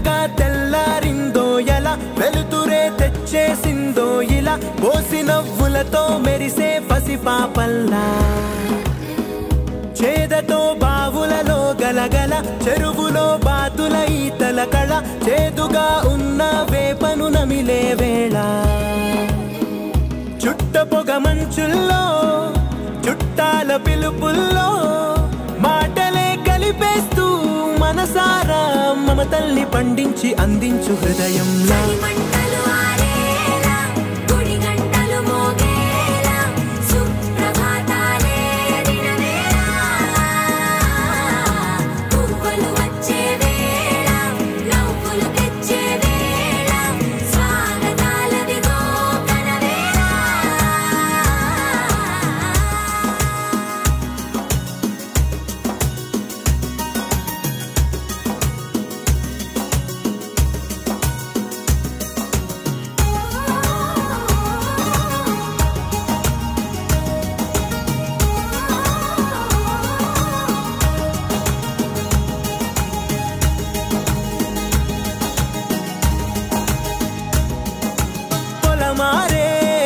మెల్లగా తెల్లారిందో ఎలా వెలుతురే తెచ్చేసిందో ఇలా పోసి నవ్వులతో మెరిసే పసి పాపల్లా చేదతో బావులలో గలగల చెరువులో బాతుల ఈతల కళ చేదుగా ఉన్న వేపను నమిలే వేళ చుట్ట పొగ మంచుల్లో చుట్టాల పిలుపుల్లో మాటలే కలిపేస్తూ మనసారా మమతల్ని పండించి అందించు హృదయంలా మంటలు ఆరేలా గుడి గంటలు మోగేలా సుప్రభాతాలే దినవేళ పువ్వులు వచ్చే వేళ నవ్వులు తెచ్చే వేళ స్వాగతాలదిగో కనవేళ పొలమారే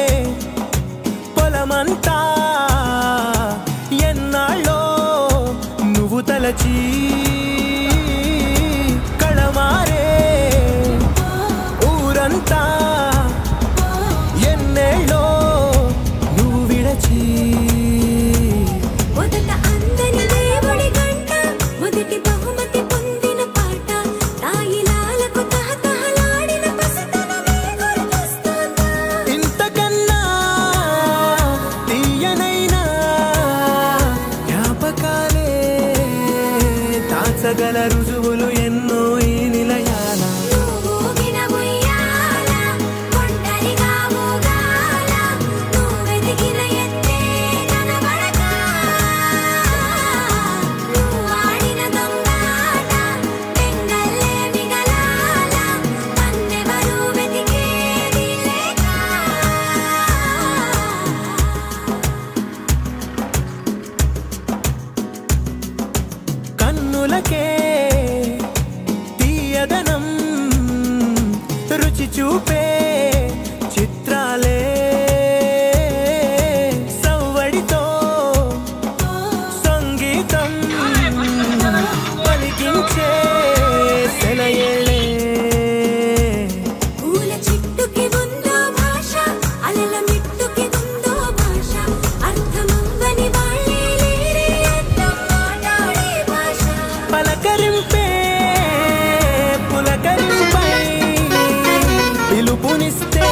పొలమంతా ఎన్నాళ్ళో నువ్వు తలచి కళమారే ఊరంతా ఎన్నేళ్ళో నువ్వు విడచి మొదట అందని దేవుడి గంట మొదటి బహుమతి పొందిన పాట తాయిలాలకు తహతహలాడిన పసితనమే గుర్తొస్తుందా ఇంతకన్నా తీయనైనా జ్ఞాపకాలే దాచగల రుజువులు ఎన్నో ఈ నిలయాల నువ్వూగిన ఉయ్యాల, ఒంటరిగా ఊగాల, నువ్వెదిగిన ఎత్తే కనబడక. నువ్వాడిన దొంగాట, పెంగల్లే మిగలాల, నన్నెవరూ వెతికేది లేక. కన్నులకే తీయదనం రుచి చూపే చిత్రాలే సవ్వడితో సంగీతం పలికించే సెలయేళే పూల చెట్టుకి ఉందో భాష అలల మిట్టుకి ఉందో భాష అర్థమవ్వని వాళ్ళే లేరే అర్థం మాట్లాడే భాష పలకరింపే పులకరింపై పిలుపునిస్తే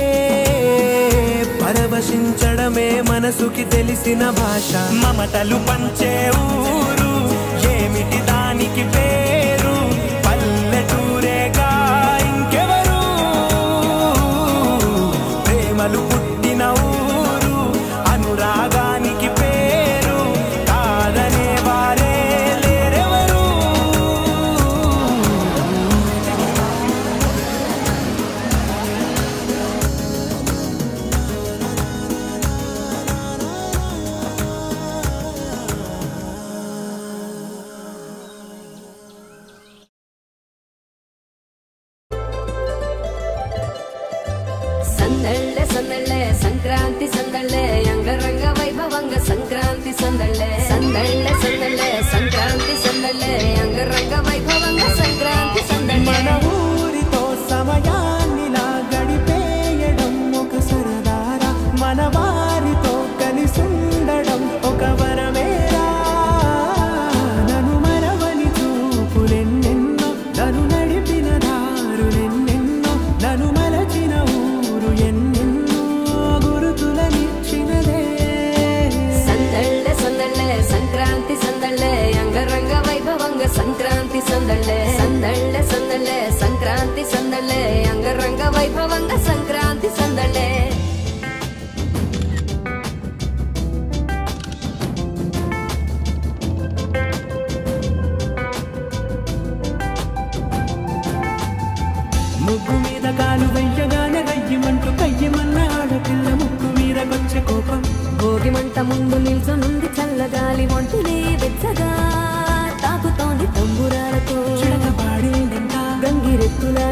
పరవశించడమే మనసుకి తెలిసిన భాష మమతలు పంచే ఊరు ఏమిటి దానికి పేరు పల్లెటూరేగా ఇంకెవరు ప్రేమలు పుట్టిన ఊరు అనురాగానికి పేరు కాదనే వారే లేరెవరు ಸಂದಳ್ಳೆ ಸಂದಳ್ಳೆ ಸಂಕ್ರಾಂತಿ ಸಂದಳ್ಳೆ ಅಂಗರಂಗ ವೈಭವಂಗ ಸಂಕ್ರಾಂತಿ ಸಂದಳ್ಳೆ ಸಂದಳ್ಳೆ ಸಂದಳ್ಳೆ ಸಂಕ್ರಾಂತಿ ಸಂದಳ್ಳೆ ಅಂಗರಂಗ ವೈಭವಂಗ ಸಂಕ್ರಾಂತಿ ಸಂದಳ್ಳೆ మన ఊరితో సమయాన్నిలా గడిపేయడం ఒక సరదారా మన వారితో కలిసుండడం ఒక వరమేరా నన్ను మరవని చూపులెన్నెన్నో నన్ను నడిపిన దారులెన్నెన్నో నన్ను మలచిన ఊరు ఎన్నెన్నో గురుతులనిచ్చినదే ಸಂದಳ್ಳೆ ಸಂದಳ್ಳೆ ಸಂಕ್ರಾಂತಿ ಸಂದಳ್ಳೆ ಅಂಗರಂಗ ವೈಭವಂಗ ಸಂಕ್ರಾಂತಿ ಸಂದಳ್ಳೆ ಸಂದಳ್ಳೆ ಸಂದಳ್ಳೆ ಸಂಕ್ರಾಂತಿ ಸಂದಳ್ಳೆ ಅಂಗರಂಗ ವೈಭವಂಗ ಸಂಕ್ರಾಂತಿ ಸಂದಳ್ಳೆ ముగ్గు మీద కాలు వెయ్యగానే రయ్యమంటూ కయ్యమన్న ఆడపిల్ల ముక్కు మీదకొచ్చే కోపం భోగి మంట ముందు నిల్చొనుంది చల్లగాలి ఒంటినే వెచ్చగా తాకుతోంది తంబురాలతో చిడక పాడిందంట గంగిరెత్తుల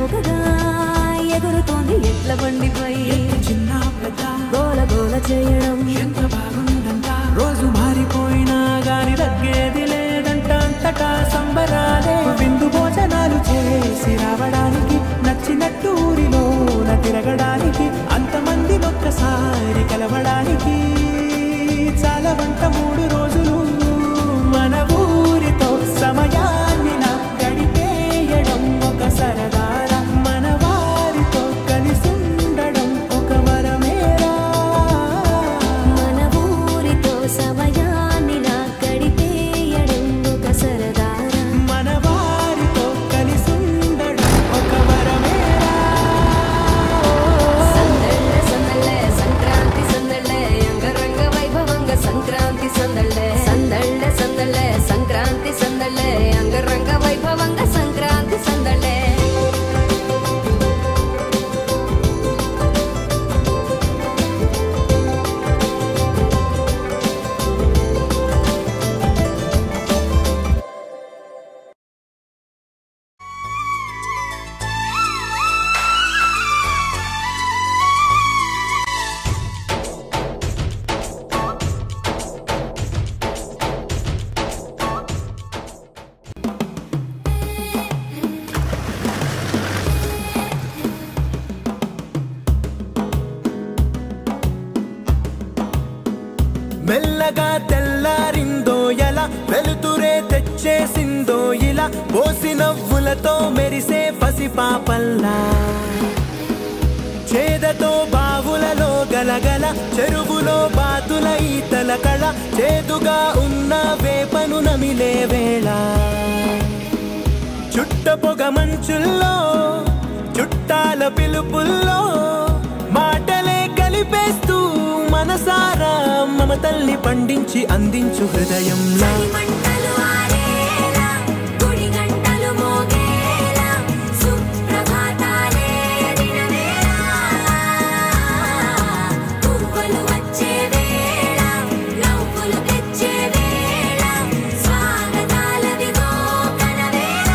మోగగా ఎగురుతోంది ఎట్ల బండిపై చిన్న పెద్ద గోల గోల చేయడం ఎంత బాగుందంట రోజు మారిపోయినా గాని తగ్గేది లేదంట అంతటా సంబరాలే విందు భోజనాలు చేసి రావడానికి నచ్చినట్టు ఊరిలోన తిరగడానికి అంతమంది ఒక్కసారి కలవడానికి చాలా వంట మూడు రోజులు మన ఊరితో సమయాన్ని నా గడిపేయడం ఒక సరదారా మన వారితో కలిసుండడం ఒక వరమేరా మన ఊరితో సమయాన్ని నా గడిపేయడం ఒక సరదారా మన వారితో కలిసుండడం ఒక వరమేరా సందళ్ళ సందళ్ళ సంక్రాంతి సందళ్ళ అంగరంగ వైభవంగ సంక్రాంతి సందళ్ళ సందళ్ళ సందళ్ళ సంక్రాంతి సందళ్ళ అంగరంగ వైభవంగ సంక్రాంతి సందళ్ళ మెల్లగా తెల్లారిందో ఎలా వెలుతురే తెచ్చేసిందో ఇలా పోసి నవ్వులతో మెరిసే పసిపాపల్లా చేదతో బావులలో గలగల చెరువులో బాతుల ఈతల కళ చేదుగా ఉన్న వేపను నమిలే వేళ చుట్ట పొగ మంచుల్లో చుట్టాల పిలుపుల్లో మాటలే కలిపేస్తూ మనసారా మమతల్ని పండించి అందించు హృదయంలా మంటలు ఆరేలా గుడి గంటలు మోగేలా సుప్రభాతాలే దినవేళ పువ్వులు వచ్చే వేళ నవ్వులు తెచ్చే వేళ స్వాగతాలవిగో కనవేళ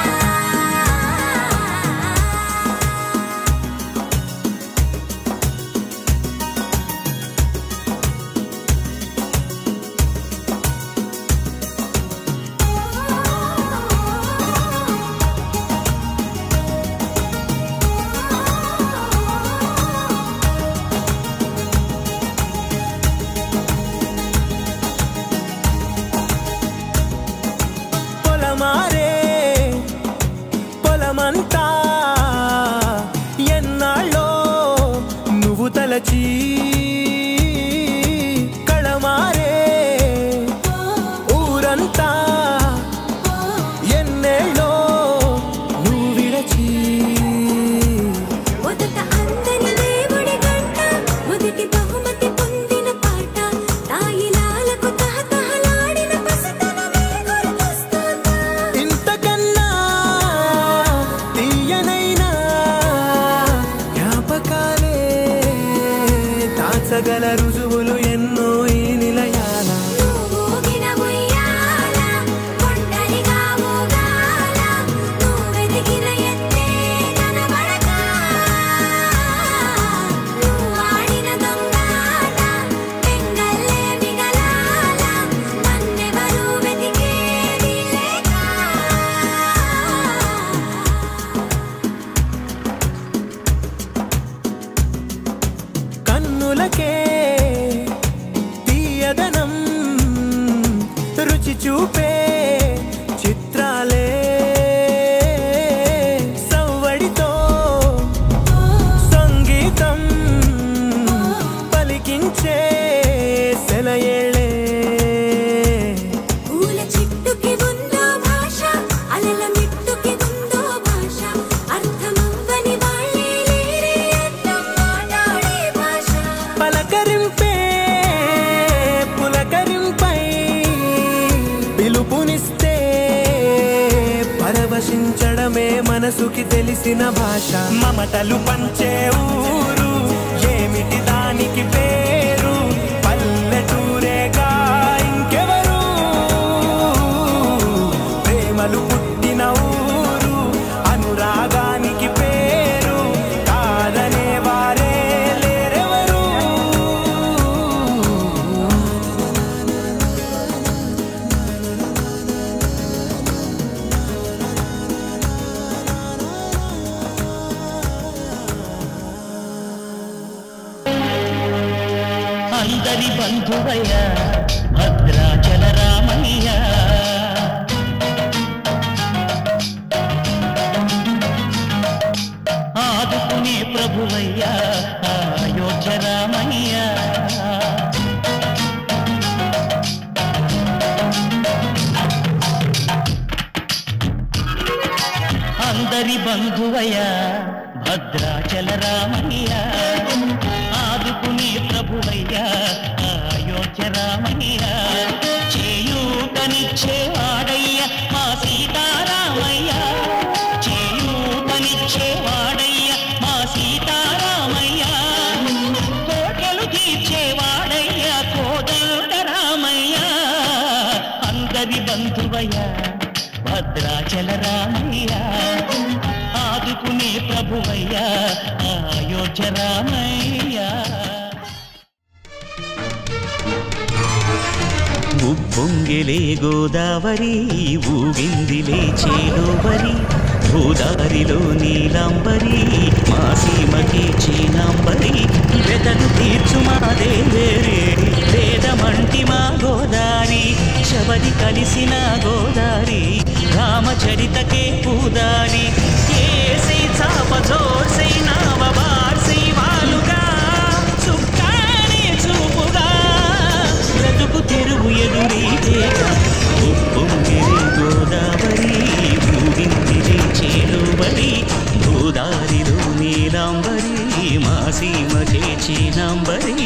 పొలమారే పొలమంతా ఎన్నాళ్ళో నువ్వు తలచి కళమారే ఊరంతా ఎన్నేళ్ళో నువ్వు విడచి మొదట అందని దేవుడి గంట మొదటి బహుమతి పొందిన పాట తాయిలాలకు తహతహలాడిన పసితనమే గుర్తొస్తుందా ఇంతకన్నా తీయనైనా జ్ఞాపకాలే దాచగల రుజువులు ఎన్నో ఈ నిలయాల నువ్వు ఊగిన ఉయ్యాల కొండలిగా ఊగాల నువ్వెదిగిన ఎత్తే కనబడక నువ్వు ఆడిన దొంగాట పెంగల్లే మిగలాల నన్నెవరూ వెతికేది లేక కన్నులకే తీయదనం రుచి చూపే చిత్రాలే సవ్వడితో సంగీతం పలికించే సెలయేళే పూల చెట్టుకి ఉందో భాష అలల మిట్టుకి ఉందో భాష అర్థమవ్వని వాళ్ళే లేరే అర్థం మాట్లాడే భాష పలకరింపే పులకరింపై పిలుపునిస్తే పరవశించడమే మనసుకి తెలిసిన భాష మమతలు పంచే ఊరు ఏమిటి దానికి పేరు పల్లెటూరేగా ఇంకెవరు ప్రేమలు పుట్టిన ఊరు అనురాగానికి పేరు బంధువయ్య భద్రాచల రామయ్య ఆదుకునే ప్రభువయ్య అయోధ్య రామయ్య అందరి బంధువయ్య భద్రాచల రామయ్య ఆదుకునే ప్రభువయ్య అయోధ్య రామయ్య చేయూతనిచ్చేవాడయ్య మా సీతారామయ్య చేయూతనిచ్చేవాడయ్య మా సీతారామయ్య కోటలు తీర్చేవాడయ్య కోదండ రామయ్య అందరి బంధువయ్య భద్రాచల రామయ్య ఆదుకునే ప్రభువయ్య అయోధ్య రామయ్య ఉప్పొంగిలే గోదావరి ఊగిందిలే చేలోబరి గోదారిలో నీలాంబరి మా సీమకి చీనాంబరి వెతలు తీర్చు మా దేవేరే వేదమంటి మా గోదారి శబరి కలిసిన గోదారి రామచరితకే పూదారి ఏసై చాప జోర్సై నావ బార్సై వాలుగా చుక్కానే చూపుగా బ్రతుకు తెరువు ఎదురీతేగా ఉప్పొంగిరి గోదావరి భూగిందిరి చేరుబడి గోదారిలో నీలాంబరి మా సీమ చేచినాంబరి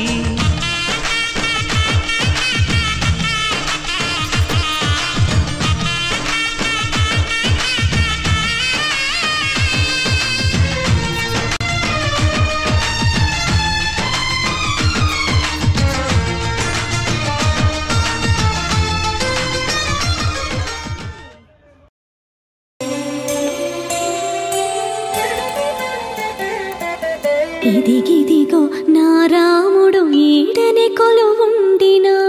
ఇదిగిదిగో నా రాముడు ఈడనే కొలువుండినా